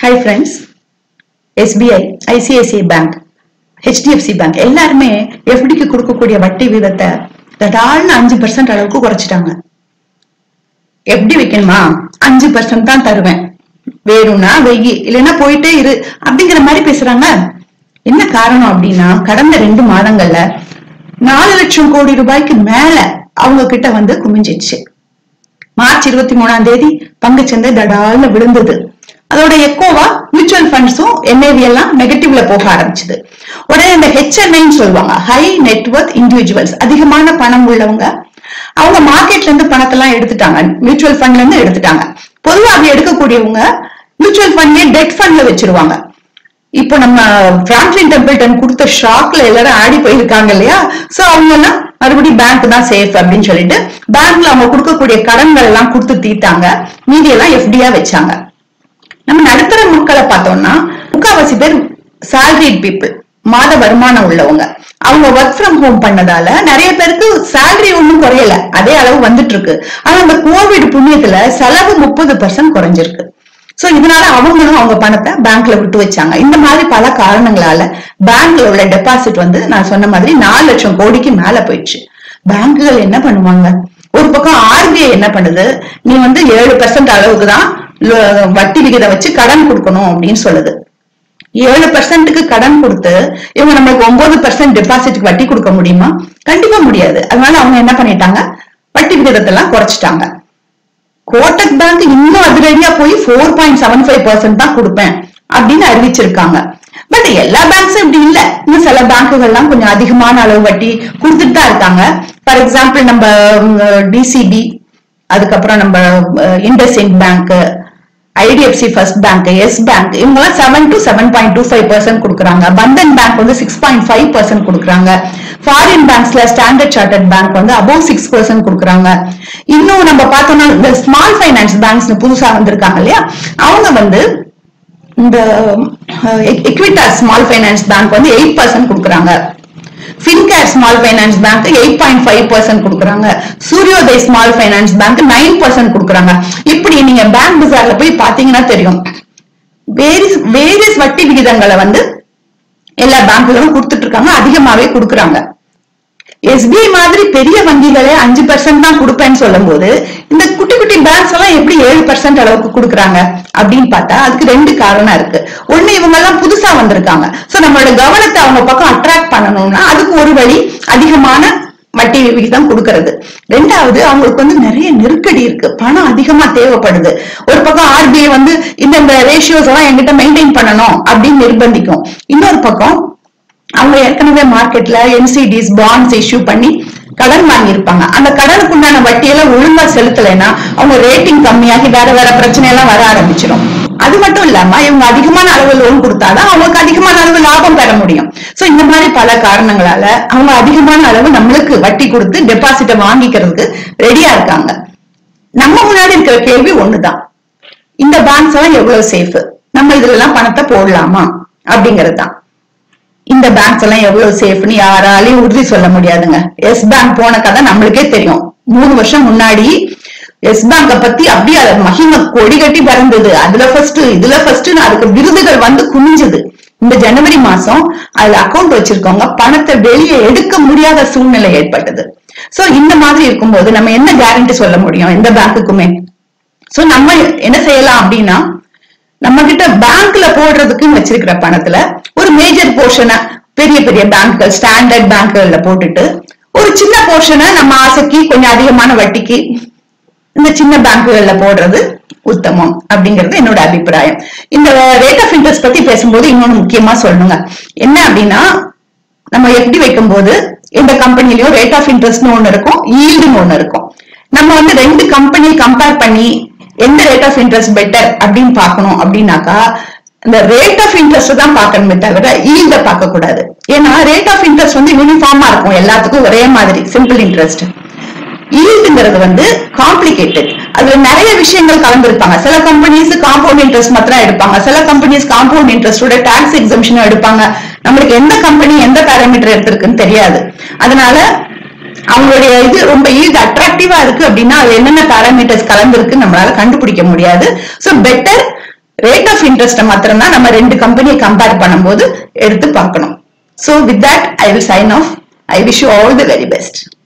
hi friends SBI ICICI bank HDFC bank எல்லாருமே எஃப்டிக்கு கொடுக்கக்கூடிய வட்டி வீதத்தை தடால்னு அஞ்சு பர்சன்ட் அளவுக்கு குறைச்சிட்டாங்க எப்படி வைக்கணுமா அஞ்சு பர்சன்ட் தான் தருவேன் வேணும்னா வெயி இல்லைன்னா போயிட்டே இரு அப்படிங்கிற மாதிரி பேசுறாங்க என்ன காரணம் அப்படின்னா கடந்த ரெண்டு மாதங்கள்ல நாலு லட்சம் கோடி ரூபாய்க்கு மேல அவங்க கிட்ட வந்து குமிஞ்சிச்சு மார்ச் இருபத்தி மூணாம் தேதி பங்குச்சந்தை தடால்னு விழுந்தது அதோட எக்கோவா மியூச்சுவல் ஃபண்ட்ஸும் என்ஐவி எல்லாம் நெகட்டிவ்ல போக ஆரம்பிச்சது உடனே இந்த ஹெச்என்ஐன்னு சொல்லுவாங்க ஹை நெட்வொர்க் இண்டிவிஜுவல்ஸ் அதிகமான பணம் உள்ளவங்க அவங்க மார்க்கெட்ல இருந்து பணத்தெல்லாம் எடுத்துட்டாங்க மியூச்சுவல் ஃபண்ட்ல இருந்து எடுத்துட்டாங்க பொதுவா அப்படி எடுக்கக்கூடியவங்க மியூச்சுவல் ஃபண்ட்லயே டெட் ஃபண்ட்ல வச்சிருவாங்க இப்போ நம்ம பிராங்க்லின் டெம்பிள்டன் கொடுத்த ஷாக்ல எல்லாரும் ஆடி போயிருக்காங்க இல்லையா சோ அவங்க எல்லாம் மறுபடியும் பேங்க் தான் சேஃப் அப்படின்னு சொல்லிட்டு பேங்க்ல அவங்க கொடுக்கக்கூடிய கடன்கள் எல்லாம் கொடுத்து தீட்டாங்க மீதி எல்லாம் எஃப்டியா வச்சாங்க நம்ம நடுத்தர மக்களை பார்த்தோம்னா முக்காவாசி பேர் salaried பீப்புள் மாத வருமானம் உள்ளவங்க அவங்க ஒர்க் ஃப்ரம் ஹோம் பண்ணதால நிறைய பேருக்கு salary ஒண்ணும் குறையல அதே அளவு வந்துட்டு இருக்கு ஆனா இந்த கோவிட் புண்ணியத்துல செலவு முப்பது பர்சன்ட் குறைஞ்சிருக்கு சோ இதனால அவங்களும் அவங்க பணத்தை பேங்க்ல விட்டு வச்சாங்க இந்த மாதிரி பல காரணங்களால பேங்க்ல உள்ள டெபாசிட் வந்து நான் சொன்ன மாதிரி நாலு லட்சம் கோடிக்கு மேல போயிடுச்சு பேங்குகள் என்ன பண்ணுவாங்க ஒரு பக்கம் ஆர்பிஐ என்ன பண்ணுது நீ வந்து ஏழு பெர்சன்ட் அளவுக்கு தான் ல- வட்டி விகிதம் வச்சு கடன் கொடுக்கணும் அப்படின்னு சொல்லுது ஏழு பெர்சென்ட்டுக்கு கடன் கொடுத்து இவங்க நம்மளுக்கு ஒன்பது பெர்சென்ட் டெபாசிட்க்கு வட்டி கொடுக்க முடியுமா கண்டிப்பா முடியாது அதனால அவங்க என்ன பண்ணிட்டாங்க வட்டி விகிதத்தை எல்லாம் குறைச்சிட்டாங்க கோட்டக் பேங்க் இன்னும் அதிரடியா போய் four point seven five percent தான் கொடுப்பேன் அப்படின்னு அறிவிச்சிருக்காங்க பட் எல்லா பேங்க்ஸும் இப்படி இல்ல இன்னும் சில பேங்க்குகள்லாம் கொஞ்சம் அதிகமான அளவு வட்டி கொடுத்துட்டு தான் இருக்காங்க ஃபார் எக்ஸாம்பிள் நம்ம டிசிபி அதுக்கப்புறம் நம்ம IndusInd bank IDFC first bank yes bank இவங்க seven to seven point two five percent கொடுக்குறாங்க பந்தன் பேங்க் வந்து சிக்ஸ் பாயிண்ட் ஃபைவ் பர்சன்ட் கொடுக்குறாங்க ஃபாரின் பேங்க்ஸ்ல ஸ்டாண்டர்ட் சார்ட்டர்ட் பேங்க் வந்து அபவ் சிக்ஸ் பர்சன்ட் கொடுக்குறாங்க இன்னும் நம்ம பார்த்தோம்னா இந்த ஸ்மால் ஃபைனான்ஸ் பேங்க்ஸ் புதுசா வந்திருக்காங்க இல்லையா அவங்க வந்து இந்த எக்விட்டா ஸ்மால் ஃபைனான்ஸ் பேங்க் வந்து எயிட் பர்சன்ட் கொடுக்குறாங்க Fincare small finance bank eight point five percent கொடுக்குறாங்க Suryoday small finance bank nine percent கொடுக்குறாங்க இப்படி நீங்க பேங்க் பஜார்ல போய் பாத்தீங்கன்னா தெரியும் வேரியஸ் வேரியஸ் வட்டி விகிதங்களை வந்து எல்லா பேங்க்குகளும் கொடுத்துட்டு இருக்காங்க அதிகமாவே கொடுக்குறாங்க எஸ்பிஐ மாதிரி பெரிய வங்கிகளே அஞ்சு பர்சன்ட் தான் கொடுப்பேன்னு சொல்லும்போது இந்த குட்டி குட்டி பேங்க்ஸ் எல்லாம் எப்படி ஏழு பர்சன்ட் அளவுக்கு கொடுக்குறாங்க அப்படின்னு பார்த்தா அதுக்கு ரெண்டு காரணம் இருக்கு ஒண்ணு இவங்க எல்லாம் புதுசா வந்திருக்காங்க சோ நம்மளோட கவனத்தை அவங்க பக்கம் அட்ராக்ட் பண்ணணும்னா அதுக்கு ஒரு வழி அதிகமான வட்டி விகிதம் கொடுக்கறது ரெண்டாவது அவங்களுக்கு வந்து நிறைய நெருக்கடி இருக்கு பணம் அதிகமா தேவைப்படுது ஒரு பக்கம் ஆர்பிஐ வந்து இந்த இந்த ரேஷியோஸ் எல்லாம் என்கிட்ட மெயின்டைன் பண்ணணும் அப்படின்னு நிர்பந்திக்கும் இன்னொரு பக்கம் அவங்க ஏற்கனவே மார்க்கெட்ல என்சிடிஸ் பாண்ட்ஸ் இஷ்யூ பண்ணி கடன் வாங்கியிருப்பாங்க அந்த கடனுக்கு உண்டான வட்டியெல்லாம் ஒழுங்கா செலுத்தலைன்னா அவங்க ரேட்டிங் கம்மியாகி வேற வேற பிரச்சனை எல்லாம் வர ஆரம்பிச்சிடும் அது மட்டும் இல்லாம இவங்க அதிகமான அளவு லோன் கொடுத்தாதான் அவங்களுக்கு அதிகமான அளவு லாபம் பெற முடியும் சோ இந்த மாதிரி பல காரணங்களால அவங்க அதிகமான அளவு நம்மளுக்கு வட்டி கொடுத்து டெபாசிட்டை வாங்கிக்கிறதுக்கு ரெடியா இருக்காங்க நம்ம முன்னாடி இருக்கிற கேள்வி ஒண்ணுதான் இந்த பேங்க்ஸ் எல்லாம் எவ்வளவு சேஃப் நம்ம இதுல எல்லாம் பணத்தை போடலாமா அப்படிங்கிறது தான் இந்த பேங்க்ஸ் எல்லாம் எவ்வளவு சேஃப்னு யாராலையும் உறுதி சொல்ல முடியாதுங்க எஸ் பேங்க் போன கதை நம்மளுக்கே தெரியும் மூணு வருஷம் முன்னாடி எஸ் பேங்க பத்தி அப்படியே அது மகிமை கொடி கட்டி பறந்தது அதுல ஃபர்ஸ்ட் இதுல ஃபர்ஸ்ட் அதுக்கு விருதுகள் வந்து குமிஞ்சது இந்த ஜனவரி மாசம் அதுல அக்கவுண்ட் வச்சிருக்கவங்க பணத்தை வெளியே எடுக்க முடியாத சூழ்நிலை ஏற்பட்டது சோ இந்த மாதிரி இருக்கும்போது நம்ம என்ன கேரண்டி சொல்ல முடியும் எந்த பேங்க்குக்குமே சோ நம்ம என்ன செய்யலாம் அப்படின்னா நம்ம கிட்ட பேங்க்ல போடுறதுக்குன்னு வச்சிருக்கிற பணத்துல ஒரு மேஜர் போர்ஷனை பெரிய பெரிய பேங்க்கள் ஸ்டாண்டர்ட் பேங்க்குகள்ல போட்டுட்டு ஒரு சின்ன போர்ஷனை நம்ம ஆசைக்கு கொஞ்சம் அதிகமான வட்டிக்கு இந்த சின்ன பேங்க்குகள்ல போடுறது உத்தமம் அப்படிங்கிறது என்னோட அபிப்பிராயம் இந்த ரேட் ஆஃப் இன்ட்ரெஸ்ட் பத்தி பேசும்போது இன்னொன்னு முக்கியமா சொல்லணுங்க என்ன அப்படின்னா நம்ம எப்படி வைக்கும்போது எந்த கம்பெனிலயும் ரேட் ஆஃப் இன்ட்ரெஸ்ட்னு ஒண்ணு இருக்கும் ஈல்டுன்னு ஒண்ணு இருக்கும் நம்ம வந்து ரெண்டு கம்பெனி கம்பேர் பண்ணி எந்த ரேட் ஆஃப் இன்ட்ரெஸ்ட் பெட்டர் அப்படின்னு பார்க்கணும் அப்படின்னாக்கா இந்த ரேட் ஆஃப் இன்ட்ரெஸ்ட் தான் பார்க்கணுமே தவிர ஈல்ட பார்க்க கூடாது ஏன்னா ரேட் ஆஃப் இன்ட்ரெஸ்ட் வந்து யூனிஃபார்மா இருக்கும் எல்லாத்துக்கும் ஒரே மாதிரி சிம்பிள் இன்ட்ரெஸ்ட் ஈல்டுங்கிறது வந்து காம்ப்ளிகேட்டட் அதுல நிறைய விஷயங்கள் கலந்துருப்பாங்க சில கம்பெனிஸ் காம்பவுண்ட் இன்ட்ரெஸ்ட் மாத்திரம் எடுப்பாங்க சில கம்பெனிஸ் காம்பவுண்ட் இன்ட்ரெஸ்டோட டாக்ஸ் எக்ஸம்ஷனும் எடுப்பாங்க நம்மளுக்கு எந்த கம்பெனி எந்த பேராமீட்டர் எடுத்திருக்குன்னு தெரியாது அதனால அவங்களுடைய இது ரொம்ப ஈல்டு அட்ராக்டிவா இருக்கு அப்படின்னா அது என்னென்ன பேராமீட்டர்ஸ் கலந்துருக்கு நம்மளால கண்டுபிடிக்க முடியாது so better rate of interest மாத்திரம் தான் நம்ம ரெண்டு கம்பெனியை கம்பேர் பண்ணும்போது எடுத்து பார்க்கணும் so with that I will sign off I wish you all the very best